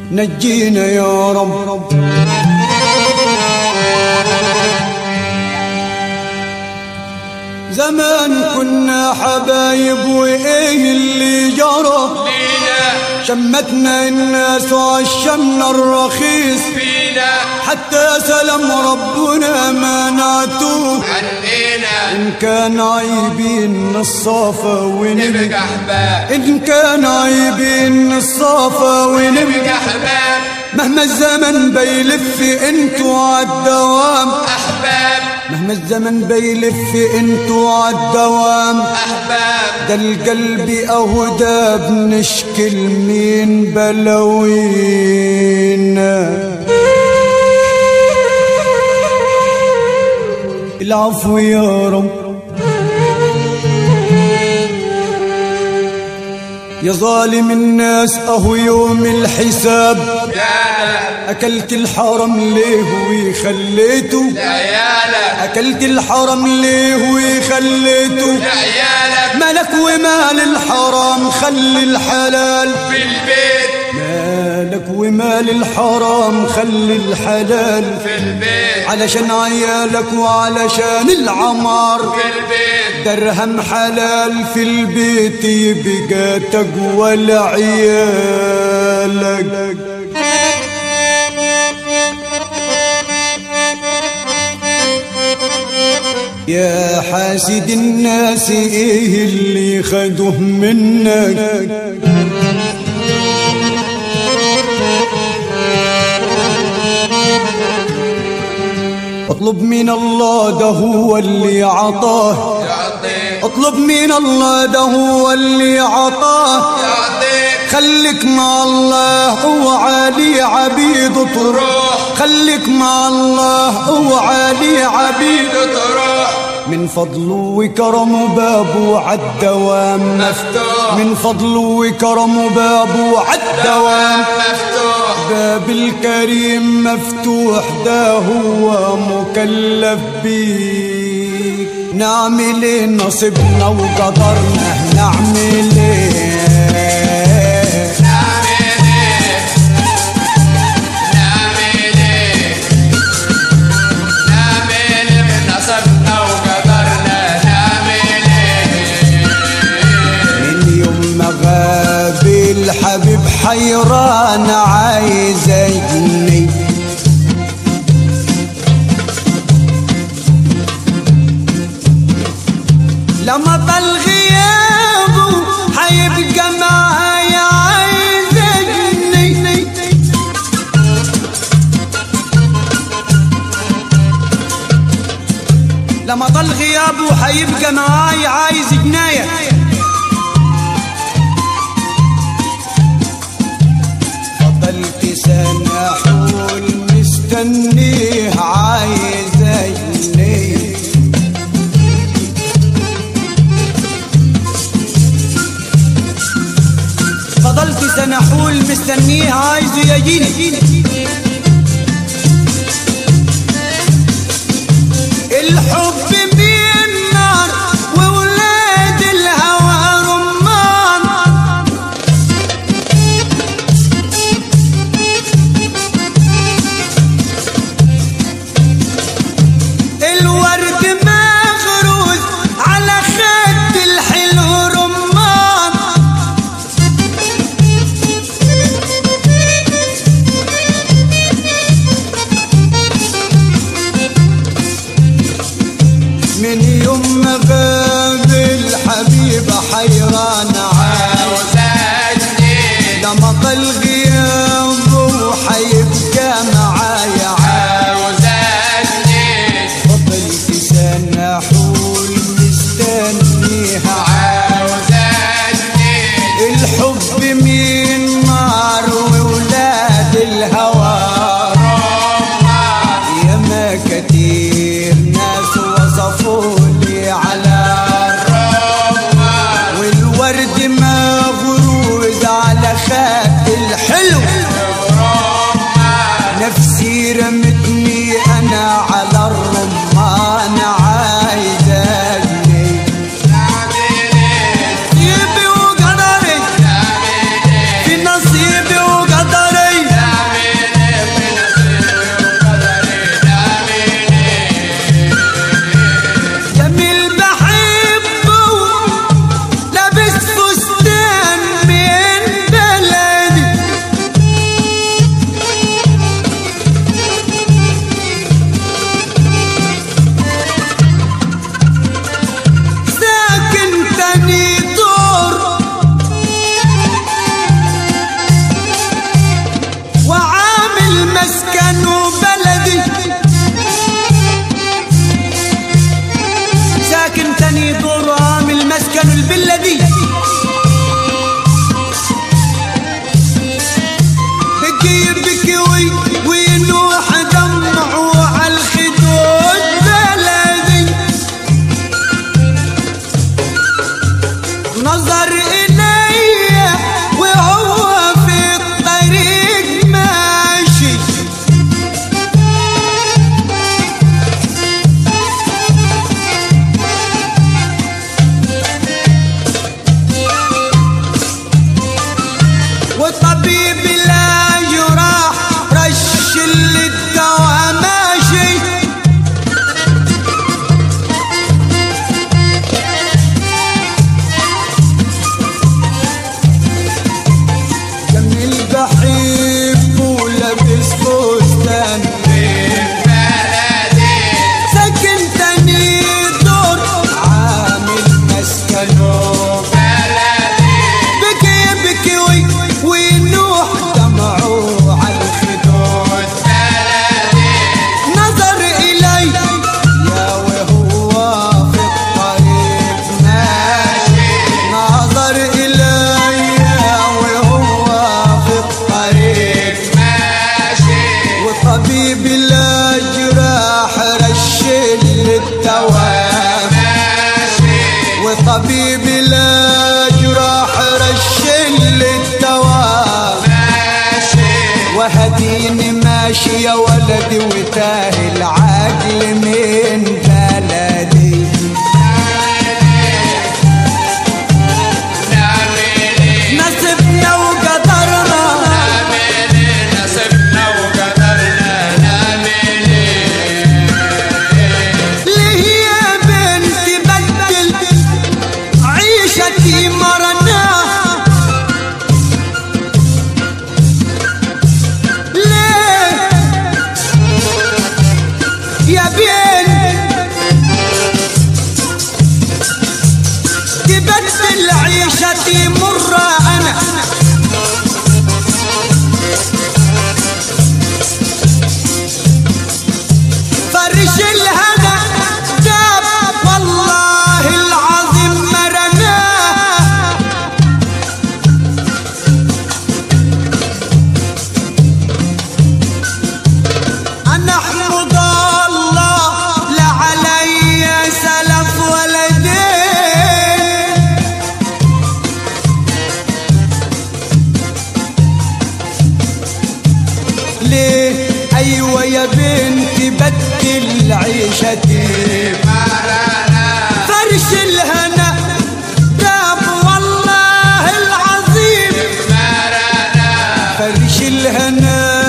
نجينا يا رب زمان كنا حبايب وايه اللي جرى لينا شمتنا الناس وعشمنا الرخيص فينا حتى سلام ربنا ما نعتوه عنينا إن كان عيبين الصافة ونبقى نبقى احباب إن كان عيبين الصافة ونبقى نبقى احباب مهما الزمن بيلف انتوا عالدوام احباب مهما الزمن بيلف انتوا عالدوام احباب ده القلب اهو ده بنشكي لمين بلوينا العفو يا رب يا ظالم الناس اهو يوم الحساب يالا اكلت الحرم ليه وخليته لعيالك اكلت الحرم ليه وخليته لعيالك مالك ومال الحرام خلي الحلال في البيت مالك ومال الحرام خلي الحلال في البيت علشان عيالك وعلشان العمار في البيت درهم حلال في البيت يبقى تقوى لعيالك يا حاسد الناس ايه اللي خدوه منك اطلب من الله ده هو اللي عطاه يعطيك اطلب من الله ده هو اللي عطاه يعطيك خليك مع الله وعلي عبيد تروح روح خليك مع الله وعلي عبيد تروح من فضله وكرمه بابه عالدوام مفتوح من فضله وكرمه بابه عالدوام مفتوح باب الكريم مفتوح ده هو مكلف بيك نعمل ايه نصيبنا وقدرنا نعمل ايه نعمل ايه نعمل ايه نعمل من نصبنا وقدرنا نعمل ايه من يوم ما غاب الحبيب حيران عايز اجني لما طال غيابه حيبقى معايا عايز اجني لما طال غيابه حيبقى معايا عايز جنايه فضلت سنة حول مستنيه عايز اجني فضلت سنة حول مستنيه عايزه يجيني الحب بين نار وولاد الهوى رمان الورد مغروز على خد الحلو رمان من يوم ما غاب الحبيب حيران عايز عاوزني لما طل غيابه حيبقى معايا عاوزني فضلت سنة حول مستنيها عاوزني الحب من نار وولاد الهوى يا ما كتير ناس وصفوا لي على والورد مغروز على خد الحلو نفسي رمتني انا على الرمان عايز اجني نصيبي وقدري في نصيبي وقدري المسكن وبلدي ساكن تاني دور عام المسكن البلدي بكي بكي وي وينوح دمعه على الخدود بلدي نظر إلي وهو في الطريق ماشي والطبيب لا جراح رش اللي الدواء ماشي جميل بحب ولابس فستان بلدي ساكن تاني دور عامل مسكنه بلدي بكي بكي وي وينوح دمعه على الخدود بلدي نظر إلي يا وهو في الطريق ماشي نظر إلي يا وهو في الطريق ماشي وطبيب الأجراح رش للدوام ماشي وطبيب الأجراح رش للدوام ماشي وهديني ماشي يا ولدي وتاه العقل من بلدي نعملي نصبنا وقدرنا نعملي نصبنا وقدرنا نعملي ليه يا بنتي بدل عيشتي مرناها ليه يا بنت تبدل عيشتي مرة أنا فرش الهنا جاب والله العظيم مرناه أنا أحمد الله لا علي سلف ولا دين ليه أيوة يا بنتي بدل عيشتي مرنا فرش الهنا جاب والله العظيم مرنا فرش الهنا